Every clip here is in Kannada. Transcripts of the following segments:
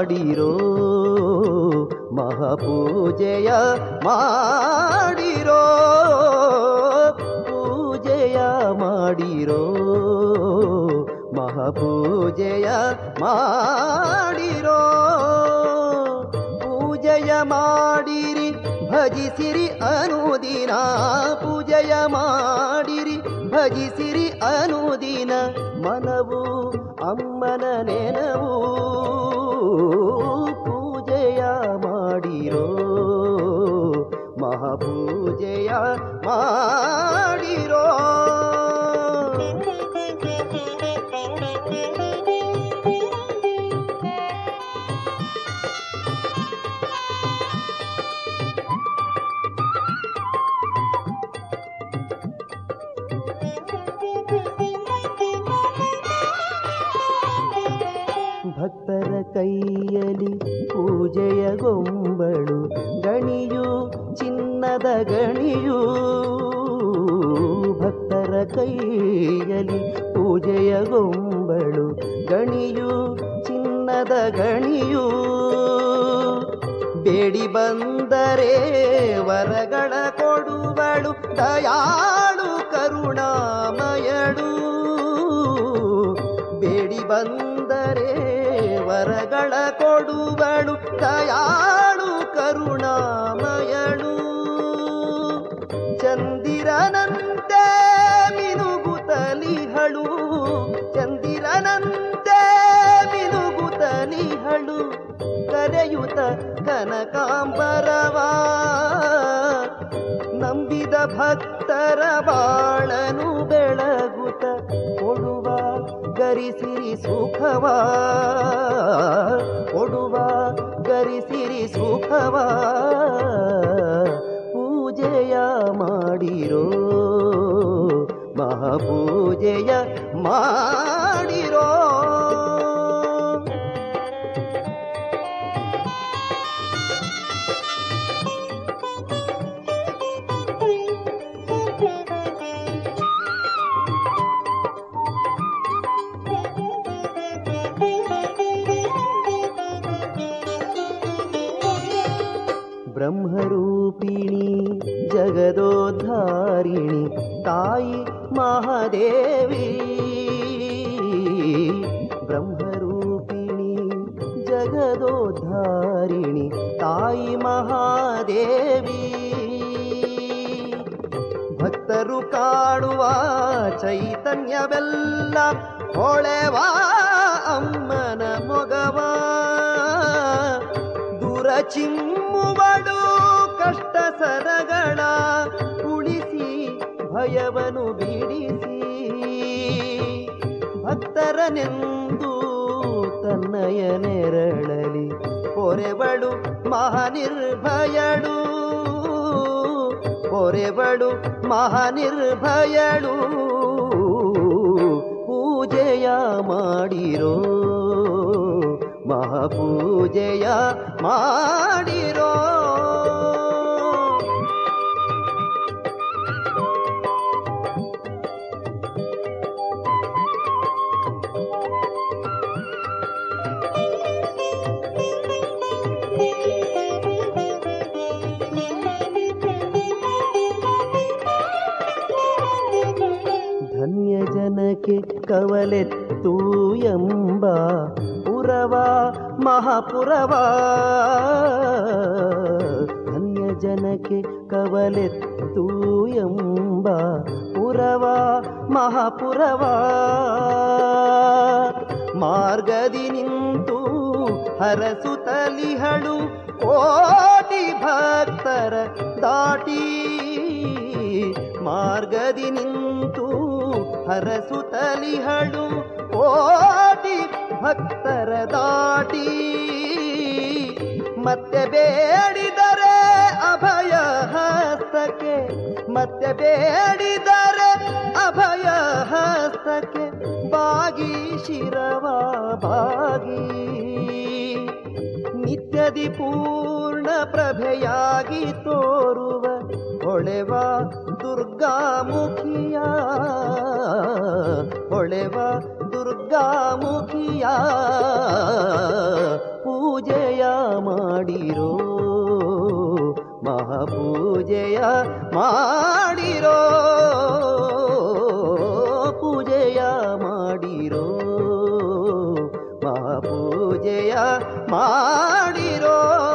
ಮಾಡಿರೋ ಮಹಾಪೂಜೆಯ ಮಾಡಿರೋ ಪೂಜೆಯ ಮಾಡಿರೋ ಮಹಾಪೂಜೆಯ ಮಾಡಿರೋ ಪೂಜೆಯ ಮಾಡಿರಿ ಭಜಿಸಿರಿ ಅನುದಿನ ಪೂಜೆಯ ಮಾಡಿರಿ ಭಜಿಸಿರಿ ಅನುದಿನ ಮನವು ಅಮ್ಮನ ನೆನವು ಪೂಜೆಯ ಮಾಡಿರೋ ಮಹಾಪೂಜೆಯ ಮಾಡಿರೋ ಭಕ್ತರ ಕೈಯಲ್ಲಿ ಪೂಜೆಯ ಗೊಂಬಳು ಗಣಿಯು ಚಿನ್ನದ ಗಣಿಯು ಭಕ್ತರ ಕೈಯಲ್ಲಿ ಪೂಜೆಯ ಗೊಂಬಳು ಗಣಿಯು ಚಿನ್ನದ ಗಣಿಯು ಬೇಡಿ ಬಂದರೆ ವರಗಳ ಕೊಡುವಳು ದಯಾಳು ಕರುಣಾಮಯಳು ಬೇಡಿ ಬಂದರೆ ವರಗಳ ಕೊಡುವಳು ದಯಾಳು ಕರುಣಾಮಯಳು ಚಂದಿರನಂತೆ ಮಿನುಗುತ್ತಲಿಹಳು ಚಂದಿರನಂತೆ ಮಿನುಗುತ್ತಲಿಹಳು ಕರೆಯುತ್ತ ಕನಕಾಂಬರವಾ ನಂಬಿದ ಭಕ್ತರ ಬಾಳನು ಬೆಳಗುತ್ತ ಕೊಡುವ ಗರಿಸಿರಿ ಸುಖವ ಕೊಡುವ ಗರಿಸಿರಿ ಸುಖವ ಪೂಜೆಯ ಮಾಡಿರೋ ಮಹಾಪೂಜೆಯ ಮಾಡಿರೋ ಬ್ರಹ್ಮರೂಪಿಣಿ ಜಗದೋದ್ಧಾರಿಣಿ ತಾಯಿ ಮಹಾದೇವಿ ಬ್ರಹ್ಮರೂಪಿಣಿ ಜಗದೋದ್ಧಾರಿಣಿ ತಾಯಿ ಮಹಾದೇವಿ ಭಕ್ತರು ಕಾಣುವ ಚೈತನ್ಯವೆಲ್ಲ ಹೊಳೆವಾ ಅಮ್ಮನ ಮೊಗವ ದೂರ ಚಿಮ್ಮುವಡು ಕಷ್ಟ ಸರಗಳ ಉಳಿಸಿ ಭಯವನು ಬಿಡಿಸಿ ಭಕ್ತರನೆಂದು ತನ್ನಯ ನೆರಳಲಿ ಪೊರೆಬಳು ಮಹಾನಿರ್ಭಯಳು ಪೊರೆಬಳು ಮಹಾನಿರ್ಭಯಳು ಪೂಜೆಯ ಮಾಡಿರೋ ಮಹಾಪೂಜೆಯ ಮಾಡಿರೋ ಧನ್ಯ ಜನಕ್ಕೆ ಕವಲೆತ್ತು ಎಂಬ ಪುರವ ಮಹಾಪುರವ ಧನ್ಯ ಜನಕ್ಕೆ ಕವಲೆತ್ತು ಎಂಬ ಪುರವ ಮಹಾಪುರವ ಮಾರ್ಗದಿ ನಿಂತು ಹರಸುತ್ತಲಿಹಳು ಕೋಟಿ ಭಕ್ತರ ದಾಟಿ ಮಾರ್ಗದಿ ನಿಂತು ಹರಸುತ್ತಲಿಹಳು ಕೋಟಿ ಭಕ್ತರ ದಾಟಿ ಮತ್ತೆ ಬೇಡಿದರೆ ಅಭಯ ಹಸ್ತಕ್ಕೆ ಮತ್ತೆ ಬೇಡಿದರೆ ಅಭಯ ಹಸ್ತಕ್ಕೆ ಬಾಗಿ ಶಿರವ ಬಾಗಿ ನಿತ್ಯದಿ ಪೂರ್ಣ ಪ್ರಭೆಯಾಗಿ ತೋರುವ ಹೊಳೆವ ದುರ್ಗಾಮುಖಿಯ ಹೊಳೆವ ದುರ್ಗಾಮುಖಿಯ ಪೂ ಪೂಜೆಯ ಮಾಡಿರೋ ಮಹಾಪೂಜೆಯ ಮಾಡಿರೋ ಪೂಜೆಯ ಮಾಡಿರೋ ಮಹಾಪೂಜೆಯ ಮಾಡಿರೋ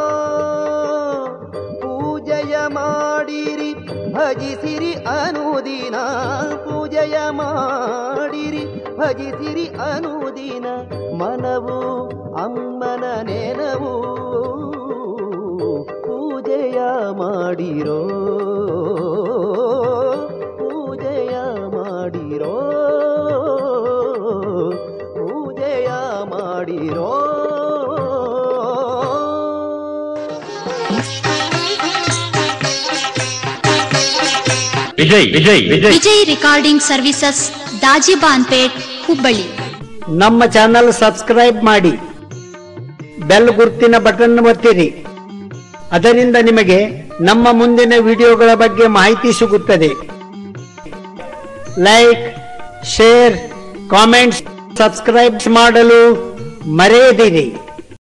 ಪೂಜೆಯ ಮಾಡಿರಿ ಭಜಿಸಿರಿ ಅನುದಿನ ಪೂಜೆಯ ಮಾಡಿರಿ ಭಜಿಸಿರಿ ಅನುದಿನ ಮನವು ಅಮ್ಮನ ನೆನವು ಪೂಜೆಯ ಮಾಡಿರೋ ಪೂಜೆಯ ಮಾಡಿರೋ ಪೂಜೆಯ ಮಾಡಿರೋ ವಿಜಯ್ ವಿಜಯ್ ವಿಜಯ್ ವಿಜಯ್ ರಿಕಾರ್ಡಿಂಗ್ ಸರ್ವಿಸಸ್ ದಾಜಿಬಾನ್ಪೇಟ್ ಹುಬ್ಬಳ್ಳಿ ನಮ್ಮ ಚಾನಲ್ ಸಬ್ಸ್ಕ್ರೈಬ್ ಮಾಡಿ ಬೆಲ್ ಗುರ್ತಿನ ಬಟನ್ ಒತ್ತಿರಿ ಅದರಿಂದ ನಿಮಗೆ ನಮ್ಮ ಮುಂದಿನ ವಿಡಿಯೋಗಳ ಬಗ್ಗೆ ಮಾಹಿತಿ ಸಿಗುತ್ತದೆ ಲೈಕ್ ಶೇರ್ ಕಾಮೆಂಟ್ಸ್ ಸಬ್ಸ್ಕ್ರೈಬ್ ಮಾಡಲು ಮರೆಯದಿರಿ